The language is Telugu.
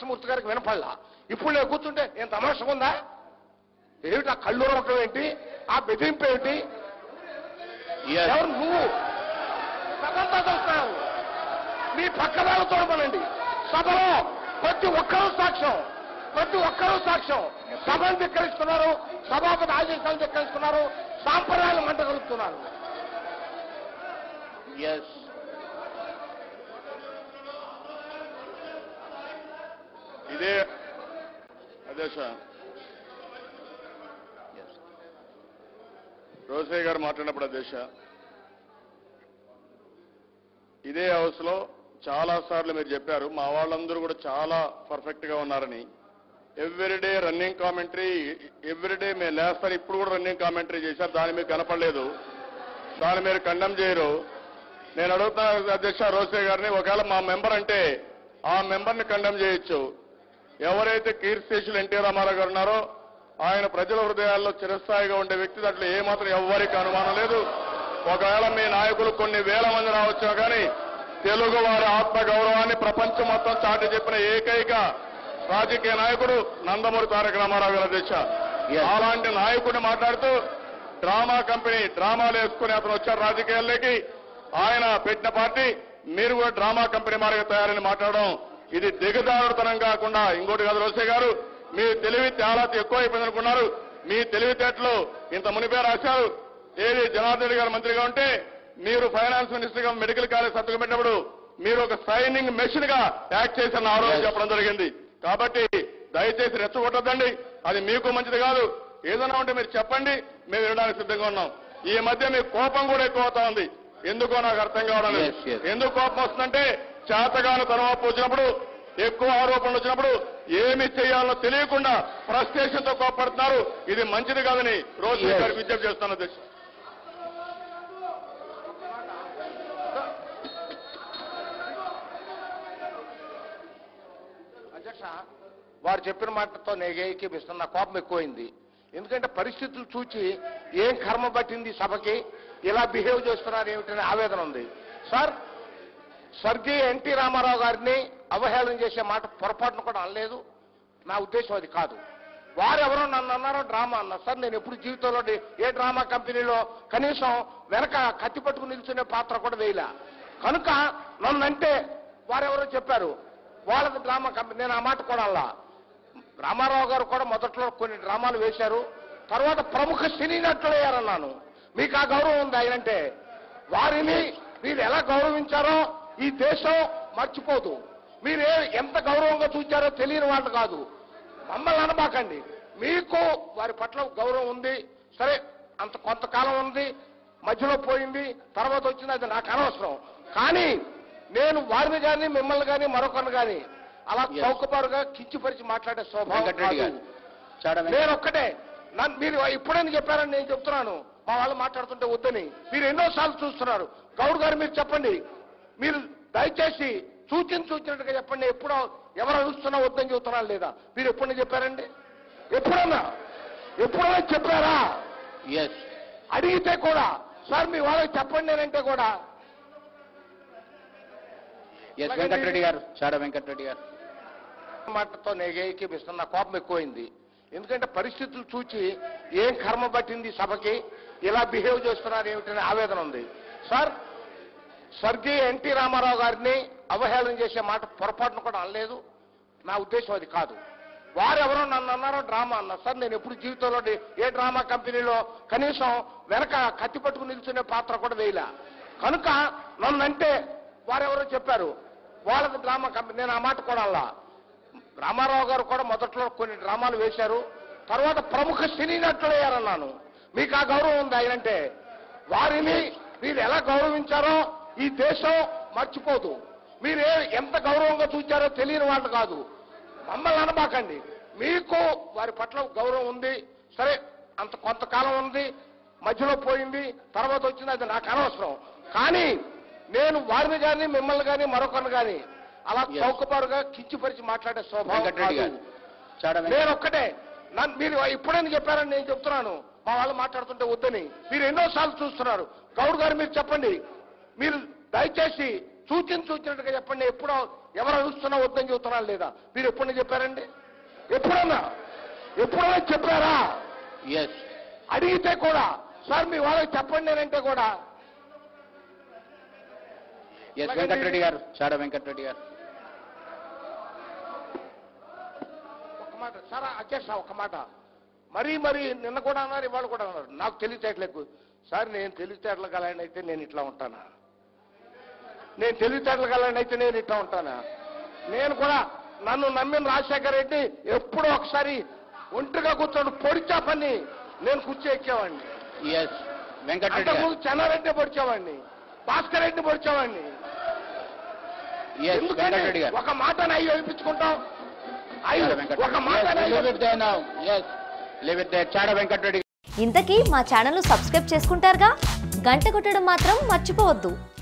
కృష్ణమూర్తి గారికి వినపడలా ఇప్పుడు నేను కూర్చుంటే ఏం తమాషగా ఉందా ఏమిటి ఆ కళ్ళు రొక్కం ఏంటి ఆ బెదిరింపు ఏమిటి Yes. ఎవరు నువ్వు సభంతా చూస్తున్నారు మీ పక్కన చూడమనండి సభలో ప్రతి ఒక్కరూ సాక్ష్యం ప్రతి ఒక్కరూ సాక్ష్యం సభను ధిక్కరిస్తున్నారు సభాపతి ఆదేశాలు ధిక్కరిస్తున్నారు సాంప్రదాయాలు మంట కలుపుతున్నారు ఎస్ ఇదే అధ్యక్ష రోసయ్య గారు మాట్లాడినప్పుడు అధ్యక్ష ఇదే హౌస్ లో చాలా సార్లు మీరు చెప్పారు మా వాళ్ళందరూ కూడా చాలా పర్ఫెక్ట్ గా ఉన్నారని ఎవ్రీడే రన్నింగ్ కామెంటరీ ఎవ్రీడే మేము లేస్తారు ఇప్పుడు కూడా రన్నింగ్ కామెంటరీ చేశారు దాని మీకు కనపడలేదు దాన్ని మీరు కండెమ్ చేయరు నేను అడుగుతున్నా అధ్యక్ష రోసయ్య గారిని ఒకవేళ మా మెంబర్ అంటే ఆ మెంబర్ని కండెమ్ చేయొచ్చు ఎవరైతే కీర్తిశేషులు ఎన్టీ రామారావు గారు ఉన్నారో ఆయన ప్రజల హృదయాల్లో చిరస్థాయిగా ఉండే వ్యక్తి దాంట్లో ఏమాత్రం ఎవ్వరికి అనుమానం లేదు ఒకవేళ మీ నాయకులు కొన్ని వేల మంది రావచ్చు కానీ తెలుగు వారి ఆత్మ గౌరవాన్ని ప్రపంచం మొత్తం చాటి చెప్పిన ఏకైక రాజకీయ నాయకుడు నందమూరి తారక రామారావు గారు అధ్యక్ష Yes. అలాంటి నాయకుడిని మాట్లాడుతూ డ్రామా కంపెనీ డ్రామాలు వేసుకుని అతను వచ్చారు రాజకీయాల్లోకి ఆయన పెట్టిన పార్టీ మీరు కూడా డ్రామా కంపెనీ మారిగా తయారని మాట్లాడడం ఇది దిగజారుతనం కాకుండా ఇంకోటి కాదు రోసే గారు మీ తెలివి చాలా ఎక్కువ అయిపోయింది అనుకున్నారు మీ తెలివితేటలు ఇంత మునిపే రాశారు ఏది జనార్దన్ రెడ్డి గారు మంత్రిగా ఉంటే మీరు ఫైనాన్స్ మినిస్టర్ గా మెడికల్ కాలేజ్ సంతకం పెట్టినప్పుడు మీరు ఒక సైనింగ్ మెషిన్ గా యాక్ట్ చేసిన ఆ రోజు Yes. చెప్పడం జరిగింది కాబట్టి దయచేసి రెచ్చగొట్టద్దండి అది మీకు మంచిది కాదు ఏదైనా ఉంటే మీరు చెప్పండి మేము వినడానికి సిద్ధంగా ఉన్నాం ఈ మధ్య మీ కోపం కూడా ఎక్కువ అవుతా ఉంది ఎందుకో నాకు అర్థం కావడం లేదు Yes, yes. ఎందుకు కోపం వస్తుందంటే చేతగాను తనవాపు వచ్చినప్పుడు ఎక్కువ ఆరోపణలు వచ్చినప్పుడు ఏమి చేయాలో తెలియకుండా ఫ్రస్ట్రేషన్ తో కోపడుతున్నారు ఇది మంచిది కాదని రోజు Yes. గారికి విజ్ఞప్తి చేస్తాను అధ్యక్ష అధ్యక్ష వారు చెప్పిన మాటతో నేను ఏకీపిస్తున్న నా కోపం ఎక్కువైంది ఎందుకంటే పరిస్థితులు చూచి ఏం కర్మ పట్టింది సభకి ఇలా బిహేవ్ చేస్తున్నారు ఏమిటనే ఆవేదన ఉంది సార్ స్వర్గీయ ఎన్టీ రామారావు గారిని అవహేళన చేసే మాట పొరపాటును కూడా అనలేదు నా ఉద్దేశం అది కాదు వారెవరో నన్ను అన్నారో డ్రామా అన్నారు సార్ నేను ఎప్పుడు జీవితంలో డి- ఏ డ్రామా కంపెనీలో కనీసం వెనక కత్తి పట్టుకుని నిల్చునే పాత్ర కూడా వేయలే కనుక నన్ను అంటే వారెవరో చెప్పారు వాళ్ళది డ్రామా కంపెనీ నేను ఆ మాట కూడా అలా రామారావు గారు కూడా మొదట్లో కొన్ని డ్రామాలు వేశారు తర్వాత ప్రముఖ సినీ నటులు అయ్యారన్నాను మీకు ఆ గౌరవం ఉంది ఆయనంటే వారిని మీరు ఎలా గౌరవించారో ఈ దేశం మర్చిపోదు మీరు ఏ- ఎంత గౌరవంగా చూచారో తెలియని వాళ్ళు కాదు మమ్మల్ని అనబాకండి మీకు వారి పట్ల గౌరవం ఉంది సరే అంత కొంతకాలం ఉంది మధ్యలో పోయింది తర్వాత వచ్చింది అది నాకు అనవసరం కానీ నేను వారిని కానీ మిమ్మల్ని కానీ మరొకరిని కానీ అలా Yes. చౌకబారుగా కించిపరిచి మాట్లాడే స్వభావం వెంకటరెడ్డి గారు కాదు. చాడ వెంకట- నేను ఒక్కటే నన్ను మీరు ఇప్పుడని చెప్పారని నేను చెప్తున్నాను మా వాళ్ళు మాట్లాడుతుంటే వద్దని మీరు ఎన్నోసార్లు చూస్తున్నారు గౌడ్ గారు మీరు చెప్పండి మీరు దయచేసి సూచన సూచినట్టుగా చెప్పండి ఎప్పుడో ఎవరు అడుస్తున్నా వద్దని చెబుతున్నాను లేదా మీరు ఎప్పుడైనా చెప్పారండి ఎప్పుడన్నా ఎప్పుడైనా చెప్పారా ఎస్ అడిగితే కూడా సార్ మీ వాళ్ళకి చెప్పండి నేనంటే కూడా ఎస్ వెంకటరెడ్డి గారు చాడ వెంకటరెడ్డి గారు మాటతో నేను ఏకీపిస్తున్న నా కోపం ఎక్కువైంది ఎందుకంటే పరిస్థితులు చూచి ఏం కర్మ పట్టింది సభకి ఇలా బిహేవ్ చేస్తున్నారు ఏమిటనే ఆవేదన ఉంది సార్ స్వర్గీయ ఎన్టీ రామారావు గారిని అవహేళన చేసే మాట పొరపాటును కూడా అనలేదు నా ఉద్దేశం అది కాదు వారెవరో నన్ను అన్నారో డ్రామా అన్నారు సార్ నేను ఎప్పుడు జీవితంలో డి- ఏ డ్రామా కంపెనీలో కనీసం వెనక కత్తి పట్టుకుని నిల్చునే పాత్ర కూడా వేయలే కనుక నన్ను అంటే వారెవరో చెప్పారు వాళ్ళది డ్రామా కంపెనీ నేను ఆ మాట కూడా అలా రామారావు గారు కూడా మొదట్లో కొన్ని డ్రామాలు వేశారు తర్వాత ప్రముఖ సినీ నటులు అయ్యారన్నాను మీకు ఆ గౌరవం ఉంది ఆయనంటే వారిని మీరు ఎలా గౌరవించారో ఈ దేశం మర్చిపోదు మీరు ఏ- ఎంత గౌరవంగా చూచారో తెలియని వాళ్ళు కాదు మమ్మల్ని అనబాకండి మీకు వారి పట్ల గౌరవం ఉంది సరే అంత కొంతకాలం ఉంది మధ్యలో పోయింది తర్వాత వచ్చింది అది నాకు అనవసరం కానీ నేను వారిని కానీ మిమ్మల్ని కానీ మరొకరిని కానీ అలా Yes. చౌకబారుగా కించిపరిచి మాట్లాడే స్వభావం వెంకటరెడ్డి గారు కాదు. చాడ వెంకట- నేను ఒక్కటే నన్ను మీరు ఇప్పుడని చెప్పారని నేను చెప్తున్నాను మా వాళ్ళు మాట్లాడుతుంటే వద్దని మీరు ఎన్నోసార్లు చూస్తున్నారు గౌడ్ గారు మీరు చెప్పండి మీరు దయచేసి సూచన సూచినట్టుగా చెప్పండి ఎప్పుడో ఎవరు అడుస్తున్నా వద్దని చెబుతున్నా లేదా మీరు ఎప్పుడు చెప్పారండి ఎప్పుడన్నా ఎప్పుడన్నా చెప్పారా ఎస్ అడిగితే కూడా సార్ మీ వాళ్ళకి చెప్పండి నేనంటే కూడా ఎస్ వెంకటరెడ్డి గారు చాడ వెంకటరెడ్డి గారు ఒక మాట సార్ అధ్యక్ష ఒక మాట మరీ మరీ నిన్న కూడా అన్నారు ఇవాళ కూడా అన్నారు నాకు తెలివితేటలకు సార్ నేను తెలివితేటలు కలని అయితే నేను ఇట్లా ఉంటానా నేను తెలివితేటలు కలని అయితే నేను ఇట్లా ఉంటానా నేను కూడా నన్ను నమ్మిన రాజశేఖర రెడ్డి ఎప్పుడో ఒకసారి ఒంటిగా కూర్చోండి పొడిచా పని నేను కుర్చీ ఎక్కేవాడిని ఎస్ వెంకటరెడ్డి గారు అంతకుముందు చెన్నారెడ్డి పొడిచేవాడిని భాస్కర్ రెడ్డి పొడిచేవాడిని ఎస్ ఎందుకని వెంకటరెడ్డి గారు ఒక మాట అయ్యి వేయించుకుంటాం అయ్యి ఒక మాట leave it there now yes leave it there Chada Venkatareddy ఇంతకీ మా ఛానల్ను సబ్స్క్రైబ్ చేసుకుంటారుగా గంట కొట్టడం మాత్రం మర్చిపోవద్దు